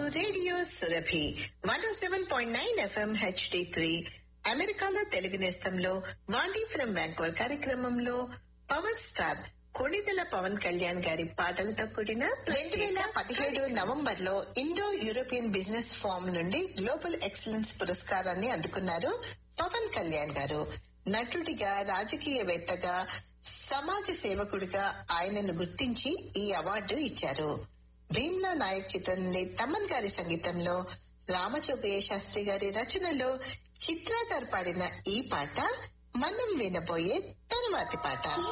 radio Surabhi one seven point nine F M H D three అమెరికాలో తెలుగు నేస్తంలో వాండీ ఫ్రమ్ బ్యాంకోర్ కార్యక్రమంలో పవర్ స్టార్ కొణిదెల పవన్ కళ్యాణ్ గారి పాటలతో కూడిన రెండు వేల పదిహేడు నవంబర్ లో ఇండో యూరోపియన్ బిజినెస్ ఫార్మ్ నుండి గ్లోబల్ ఎక్సలెన్స్ పురస్కారాన్ని అందుకున్నారు పవన్ కళ్యాణ్ గారు నటుడిగా రాజకీయవేత్తగా సమాజ సేవకుడిగా ఆయనను గుర్తించి ఈ అవార్డు ఇచ్చారు భీమ్లా నాయక్ చిత్రం నుండి తమన్ గారి సంగీతంలో రామచోగయ్య శాస్త్రి గారి రచనలో చిత్రా గారు పాడిన ఈ పాట మనం వినబోయే తరువాతి పాట